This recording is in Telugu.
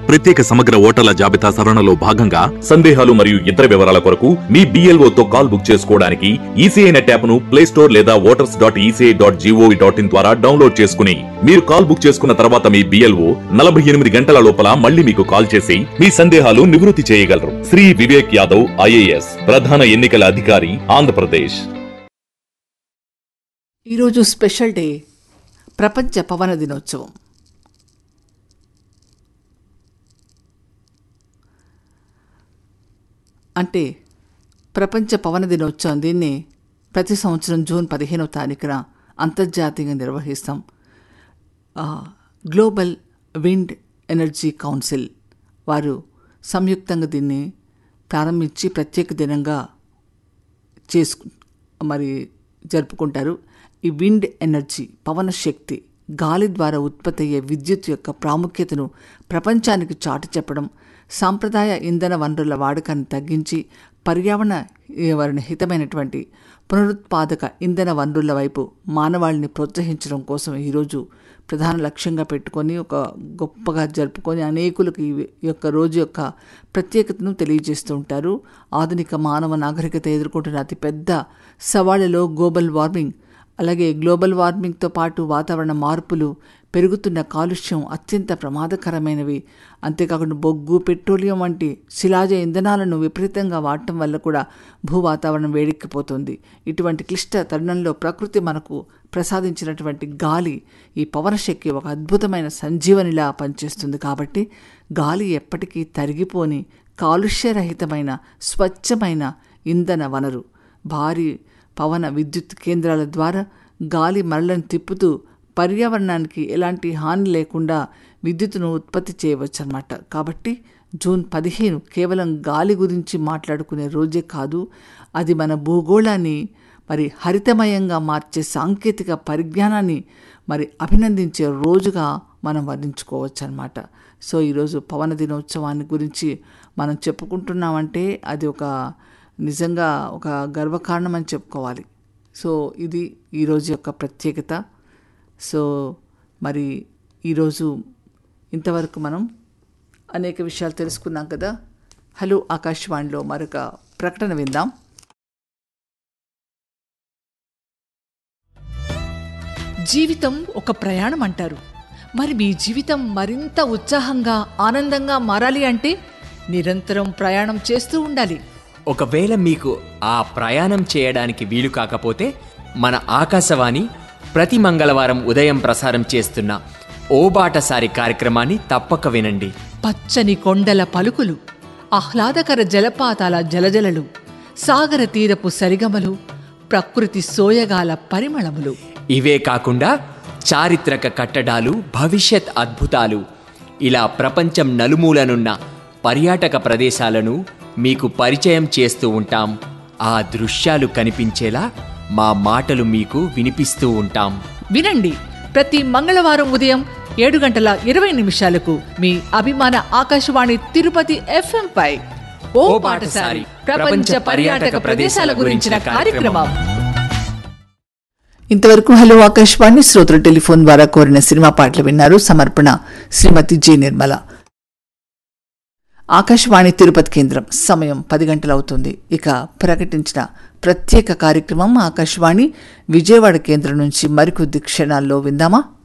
ప్రత్యేక సమగ్ర ఓటర్ల జాబితా సవరణలో భాగంగా సందేహాలు మరియు ఇతర వివరాల కొరకు మీ BLO తో కాల్ బుక్ చేసుకోవడానికి ఈసీఐ నెట్ యాప్ ను ప్లే స్టోర్ లేదా voters dot ECI dot G O V dot in ద్వారా డౌన్లోడ్ చేసుకుని మీరు కాల్ బుక్ చేసుకున్న తర్వాత మీ బిఎల్ఓ నలభై ఎనిమిది గంటల లోపల మళ్ళీ మీకు కాల్ చేసి మీ సందేహాలు నివృత్తి చేయగలరు శ్రీ వివేక్ యాదవ్ ఐఏఎస్ ప్రధాన ఎన్నికల అధికారి ఆంధ్రప్రదేశ్ ఈరోజు స్పెషల్ డే ప్రపంచ పవన దినోత్సవం అంటే ప్రపంచ పవన దినోత్సవం దీన్ని ప్రతి సంవత్సరం జూన్ పదిహేనవ తారీఖున అంతర్జాతీయంగా నిర్వహిస్తాం ఆ, గ్లోబల్ విండ్ ఎనర్జీ కౌన్సిల్ వారు సంయుక్తంగా దీన్ని ప్రారంభించి ప్రత్యేక దినంగా చేసుకు మరి జరుపుకుంటారు ఈ విండ్ ఎనర్జీ పవన శక్తి గాలి ద్వారా ఉత్పత్తి అయ్యే విద్యుత్ యొక్క ప్రాముఖ్యతను ప్రపంచానికి చాటి చెప్పడం సాంప్రదాయ ఇంధన వనరుల వాడకాన్ని తగ్గించి పర్యావరణ వరణ హితమైనటువంటి పునరుత్పాదక ఇంధన వనరుల వైపు మానవాళిని ప్రోత్సహించడం కోసం ఈరోజు ప్రధాన లక్ష్యంగా పెట్టుకొని ఒక గొప్పగా జరుపుకొని అనేకులకు ఈ ఈ యొక్క రోజు యొక్క ప్రత్యేకతను తెలియజేస్తూ ఉంటారు ఆధునిక మానవ నాగరికత ఎదుర్కొంటున్న అతిపెద్ద సవాళ్లలో గ్లోబల్ వార్మింగ్ అలాగే గ్లోబల్ వార్మింగ్తో పాటు వాతావరణ మార్పులు పెరుగుతున్న కాలుష్యం అత్యంత ప్రమాదకరమైనవి అంతేకాకుండా బొగ్గు పెట్రోలియం వంటి శిలాజ ఇంధనాలను విపరీతంగా వాడటం వల్ల కూడా భూ వాతావరణం వేడెక్కిపోతుంది ఇటువంటి క్లిష్ట తరుణంలో ప్రకృతి మనకు ప్రసాదించినటువంటి గాలి ఈ పవనశక్తి ఒక అద్భుతమైన సంజీవనిలా పనిచేస్తుంది కాబట్టి గాలి ఎప్పటికీ తరిగిపోని కాలుష్యరహితమైన స్వచ్ఛమైన ఇంధన వనరు భారీ పవన విద్యుత్ కేంద్రాల ద్వారా గాలి మరలను తిప్పుతూ పర్యావరణానికి ఎలాంటి హాని లేకుండా విద్యుత్తును ఉత్పత్తి చేయవచ్చు అన్నమాట కాబట్టి జూన్ పదిహేను కేవలం గాలి గురించి మాట్లాడుకునే రోజే కాదు అది మన భూగోళాన్ని మరి హరితమయంగా మార్చే సాంకేతిక పరిజ్ఞానాన్ని మరి అభినందించే రోజుగా మనం వర్ణించుకోవచ్చు అనమాట సో ఈరోజు పవన దినోత్సవాన్ని గురించి మనం చెప్పుకుంటున్నామంటే అది ఒక నిజంగా ఒక గర్వకారణం అని చెప్పుకోవాలి సో ఇది ఈరోజు యొక్క ప్రత్యేకత సో మరి ఈరోజు ఇంతవరకు మనం అనేక విషయాలు తెలుసుకున్నాం కదా హలో ఆకాశవాణిలో మరొక ప్రకటన విందాం జీవితం ఒక ప్రయాణం అంటారు మరి మీ జీవితం మరింత ఉత్సాహంగా ఆనందంగా మారాలి అంటే నిరంతరం ప్రయాణం చేస్తూ ఉండాలి ఒకవేళ మీకు ఆ ప్రయాణం చేయడానికి వీలు కాకపోతే మన ఆకాశవాణి ప్రతి మంగళవారం ఉదయం ప్రసారం చేస్తున్న ఓ బాటసారి కార్యక్రమాన్ని తప్పక వినండి పచ్చని కొండల పలుకులు ఆహ్లాదకర జలపాతాల జలజలలు సాగర తీరపు సరిగమలు ప్రకృతి సోయగాల పరిమళములు ఇవే కాకుండా చారిత్రక కట్టడాలు భవిష్యత్ అద్భుతాలు ఇలా ప్రపంచం నలుమూలనున్న పర్యాటక ప్రదేశాలను మీకు పరిచయం చేస్తూ ఉంటాం ఆ దృశ్యాలు కనిపించేలా మా మాటలు మీకు వినిపిస్తూ ఉంటాం వినండి ప్రతి మంగళవారం ఉదయం ఏడు గంటల ఇరవై నిమిషాలకు మీ అభిమాన ఆకాశవాణి తిరుపతి ఎఫ్ఎం పై ఓ పాటసారి ప్రపంచ పర్యాటక ప్రదేశాల గురించిన కార్యక్రమం ఇంతవరకు హలో ఆకాశవాణి శ్రోతలు టెలిఫోన్ ద్వారా కోరిన సినిమా పాటలు విన్నారు సమర్పణ శ్రీమతి జి నిర్మల ఆకాశవాణి తిరుపతి కేంద్రం సమయం పది గంటలవుతుంది ఇక ప్రకటించిన ప్రత్యేక కార్యక్రమం ఆకాశవాణి విజయవాడ కేంద్రం నుంచి మరికొద్ది క్షణాల్లో విందామా